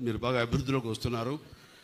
మీరు బాగా అభివృద్ధిలోకి వస్తున్నారు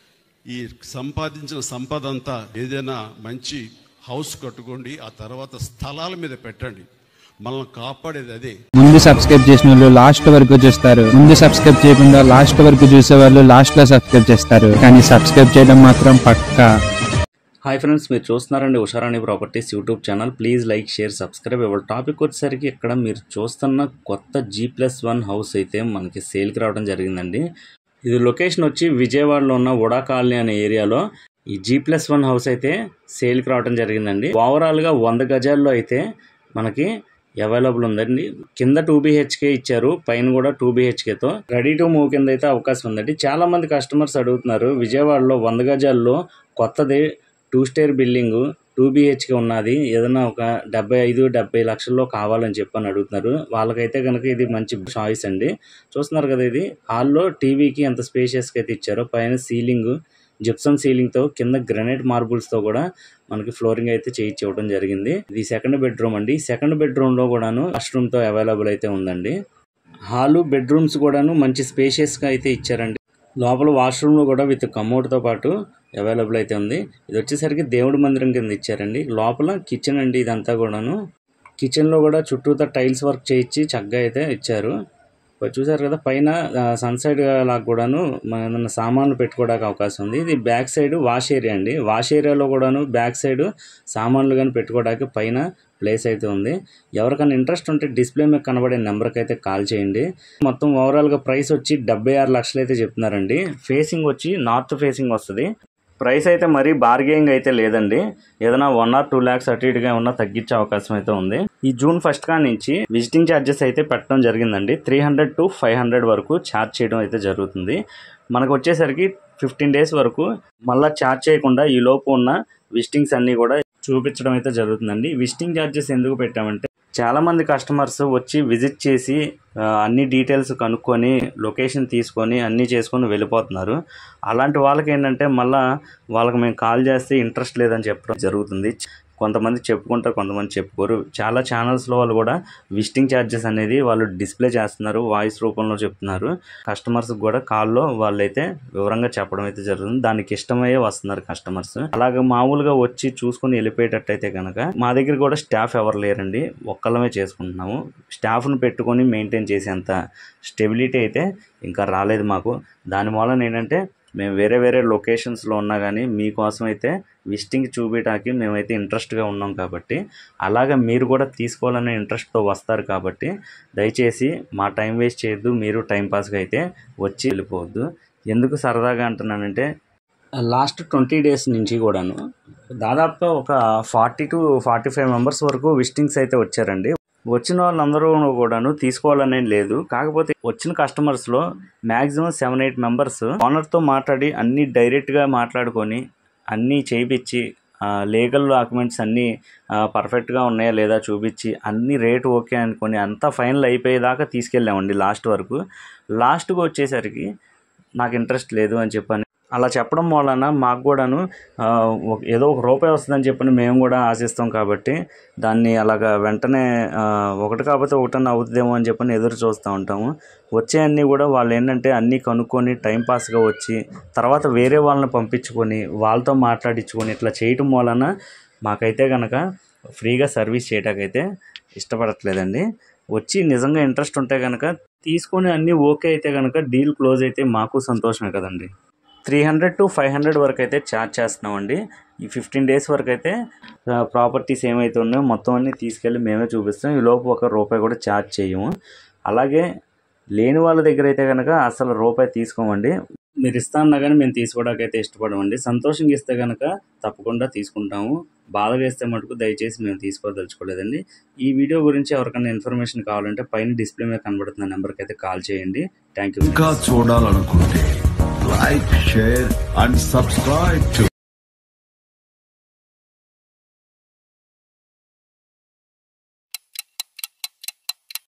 ఈ సంపాదించిన సంపద అంతా ఏదైనా మంచి హౌస్ కట్టుకోండి ఆ తర్వాత స్థలాల మీద పెట్టండి మనల్ని కాపాడేది అదే ముందు సబ్స్క్రైబ్ చేసిన వాళ్ళు లాస్ట్ వరకు చూస్తారు ముందు సబ్స్క్రైబ్ చేయకుండా లాస్ట్ వరకు చూసే వాళ్ళు లాస్ట్ లో సబ్స్క్రైబ్ చేస్తారు కానీ సబ్స్క్రైబ్ చేయడం మాత్రం పక్కా హాయ్ ఫ్రెండ్స్ మీరు చూస్తున్నారండి Usharani properties YouTube channel please like share subscribe ఇవ్వాలి టాపిక్ వచ్చేసరికి ఇక్కడ మీరు చూస్తున్న కొత్త జీ ప్లస్ వన్ హౌస్ అయితే మనకి సేల్కి రావడం జరిగిందండి ఇది లొకేషన్ వచ్చి విజయవాడలో ఉన్న ఉడా కాలనీ అనే ఏరియాలో ఈ జీ ప్లస్ వన్ హౌస్ అయితే సేల్కి రావడం జరిగిందండి ఓవరాల్గా వంద గజాల్లో అయితే మనకి అవైలబుల్ ఉందండి కింద టూ బీహెచ్కే ఇచ్చారు పైన కూడా టూ బీహెచ్కేతో రెడీ టు మూవ్ కింద అయితే అవకాశం ఉందండి చాలా మంది కస్టమర్స్ అడుగుతున్నారు విజయవాడలో వంద గజాల్లో కొత్తది two stair building two BHK ఉన్నది ఏదైనా ఒక డెబ్బై ఐదు డెబ్బై లక్షల్లో కావాలని చెప్పని అడుగుతున్నారు వాళ్ళకైతే కనుక ఇది మంచి చాయిస్ అండి చూస్తున్నారు కదా ఇది హాల్లో టీవీకి ఎంత స్పేషియస్గా అయితే ఇచ్చారో పైన సీలింగ్ జిప్సమ్ సీలింగ్తో కింద గ్రనైట్ మార్బుల్స్తో కూడా మనకి ఫ్లోరింగ్ అయితే చేయించి ఇవ్వడం జరిగింది ఇది సెకండ్ బెడ్రూమ్ అండి సెకండ్ బెడ్రూమ్లో కూడాను వాష్రూమ్తో అవైలబుల్ అయితే ఉందండి హాలు బెడ్రూమ్స్ కూడాను మంచి స్పేషియస్గా అయితే ఇచ్చారండి లోపల వాష్రూమ్లో కూడా విత్ కమోడ్తో పాటు అవైలబుల్ అయితే ఉంది ఇది వచ్చేసరికి దేవుడి మందిరం కింద ఇచ్చారండి లోపల కిచెన్ అండి ఇదంతా కూడాను కిచెన్లో కూడా చుట్టూతా టైల్స్ వర్క్ చేయించి చక్కగా అయితే ఇచ్చారు ఇప్పుడు చూసారు కదా పైన సన్ సైడ్ లాగా కూడాను మన ఏమన్నా సామాన్లు పెట్టుకోవడానికి అవకాశం ఉంది ఇది బ్యాక్ సైడ్ వాష్ ఏరియా అండి వాష్ ఏరియాలో కూడాను బ్యాక్ సైడ్ సామాన్లు కానీ పెట్టుకోవడానికి పైన ప్లేస్ అయితే ఉంది ఎవరికైనా ఇంట్రెస్ట్ ఉంటే డిస్ప్లే మీద కనబడే నెంబర్కి అయితే కాల్ చేయండి మొత్తం ఓవరాల్గా ప్రైస్ వచ్చి డెబ్బై ఆరు లక్షలు అయితే చెప్తున్నారండి ఫేసింగ్ వచ్చి నార్త్ ఫేసింగ్ వస్తుంది ప్రైస్ అయితే మరీ బార్గెయింగ్ అయితే లేదండి ఏదైనా వన్ ఆర్ టూ ల్యాక్స్ అటు ఇటుగా ఉన్నా తగ్గించే అవకాశం అయితే ఉంది ఈ జూన్ ఫస్ట్ కా నుంచి విజిటింగ్ ఛార్జెస్ అయితే పెట్టడం జరిగిందండి three hundred to five hundred వరకు ఛార్జ్ చేయడం అయితే జరుగుతుంది మనకు వచ్చేసరికి ఫిఫ్టీన్ డేస్ వరకు మళ్ళీ ఛార్జ్ చేయకుండా ఈ లోపు ఉన్న విజిటింగ్స్ అన్నీ కూడా చూపించడం అయితే జరుగుతుందండి విజిటింగ్ ఛార్జెస్ ఎందుకు పెట్టామంటే చాలా మంది కస్టమర్స్ వచ్చి విజిట్ చేసి ఆ, అన్ని డీటెయిల్స్ కనుక్కొని లొకేషన్ తీసుకొని అన్నీ చేసుకొని వెళ్ళిపోతున్నారు అలాంటి వాళ్ళకి ఏంటంటే మళ్ళా వాళ్ళకి మేము కాల్ చేస్తే ఇంట్రెస్ట్ లేదని చెప్పడం జరుగుతుంది కొంతమంది చెప్పుకుంటారు కొంతమంది చెప్పుకోరు చాలా ఛానల్స్లో వాళ్ళు కూడా విజిటింగ్ ఛార్జెస్ అనేది వాళ్ళు డిస్ప్లే చేస్తున్నారు వాయిస్ రూపంలో చెప్తున్నారు కస్టమర్స్ కూడా కాల్లో వాళ్ళైతే వివరంగా చెప్పడం అయితే జరుగుతుంది దానికి ఇష్టమయ్యే వస్తున్నారు కస్టమర్స్ అలాగే మామూలుగా వచ్చి చూసుకొని వెళ్ళిపోయేటట్టయితే కనుక మా దగ్గర కూడా స్టాఫ్ ఎవరు లేరండి ఒక్కళ్ళమే చేసుకుంటున్నాము స్టాఫ్ను పెట్టుకొని మెయింటైన్ చేసేంత స్టెబిలిటీ అయితే ఇంకా రాలేదు మాకు దాని వలన ఏంటంటే మేము వేరే వేరే లొకేషన్స్లో ఉన్నా కానీ మీకోసం అయితే విజిటింగ్ చూపించడానికి మేమైతే ఇంట్రెస్ట్గా ఉన్నాం కాబట్టి అలాగే మీరు కూడా తీసుకోవాలనే ఇంట్రెస్ట్తో వస్తారు కాబట్టి దయచేసి మా టైం వేస్ట్ చేయొద్దు మీరు టైం పాస్గా అయితే వచ్చి వెళ్ళిపోవద్దు ఎందుకు సరదాగా అంటున్నానంటే లాస్ట్ ట్వంటీ డేస్ నుంచి కూడాను దాదాపుగా ఒక forty to forty five members వరకు విజిటింగ్స్ అయితే వచ్చారండి వచ్చిన వాళ్ళందరూ కూడాను తీసుకోవాలనే లేదు కాకపోతే వచ్చిన కస్టమర్స్లో మ్యాక్సిమం సెవెన్ ఎయిట్ మెంబర్స్ ఓనర్తో మాట్లాడి అన్నీ డైరెక్ట్గా మాట్లాడుకొని అన్నీ చేయించి లీగల్ డాక్యుమెంట్స్ అన్నీ పర్ఫెక్ట్గా ఉన్నాయా లేదా చూపించి అన్ని రేటు ఓకే అనుకొని అంతా ఫైనల్ అయిపోయేదాకా తీసుకెళ్ళామండి లాస్ట్ వరకు లాస్ట్కి వచ్చేసరికి నాకు ఇంట్రెస్ట్ లేదు అని చెప్పని అలా చెప్పడం వలన మాకు కూడాను ఆ, ఒక- ఏదో ఒక రూపాయి వస్తుందని చెప్పని మేము కూడా ఆశిస్తాం కాబట్టి దాన్ని అలాగా వెంటనే ఆ, ఒకటి కాకపోతే ఒకటన్నా అవుతుందేమో అని చెప్పని ఎదురు చూస్తూ ఉంటాము వచ్చే అన్నీ కూడా వాళ్ళు ఏంటంటే అన్నీ కనుక్కొని టైంపాస్గా వచ్చి తర్వాత వేరే వాళ్ళని పంపించుకొని వాళ్ళతో మాట్లాడించుకొని ఇట్లా చేయటం వలన మాకైతే కనుక ఫ్రీగా సర్వీస్ చేయడానికైతే ఇష్టపడట్లేదండి వచ్చి నిజంగా ఇంట్రెస్ట్ ఉంటే కనుక తీసుకొని అన్నీ ఓకే అయితే కనుక డీల్ క్లోజ్ అయితే మాకు సంతోషమే కదండి three hundred to five hundred వరకు అయితే ఛార్జ్ చేస్తున్నామండి ఈ ఫిఫ్టీన్ డేస్ వరకు అయితే ప్రాపర్టీస్ ఏమైతే ఉన్నాయో మొత్తం అన్నీ తీసుకెళ్ళి మేమే చూపిస్తాం ఈ లోపు ఒక రూపాయి కూడా ఛార్జ్ చేయము అలాగే లేని వాళ్ళ దగ్గర అయితే కనుక అసలు రూపాయి తీసుకోమండి మీరు ఇస్తా అన్నా కానీ మేము తీసుకోవడానికి అయితే ఇష్టపడమండి సంతోషంగా ఇస్తే కనుక తప్పకుండా తీసుకుంటాము బాధగా ఇస్తే మటుకు దయచేసి మేము తీసుకోదలుచుకోలేదండి ఈ వీడియో గురించి ఎవరికైనా ఇన్ఫర్మేషన్ కావాలంటే పైన డిస్ప్లే మీద కనబడుతున్న నెంబర్కి అయితే కాల్ చేయండి థ్యాంక్ యూ ఇంకా చూడాలనుకుంటే like share and subscribe to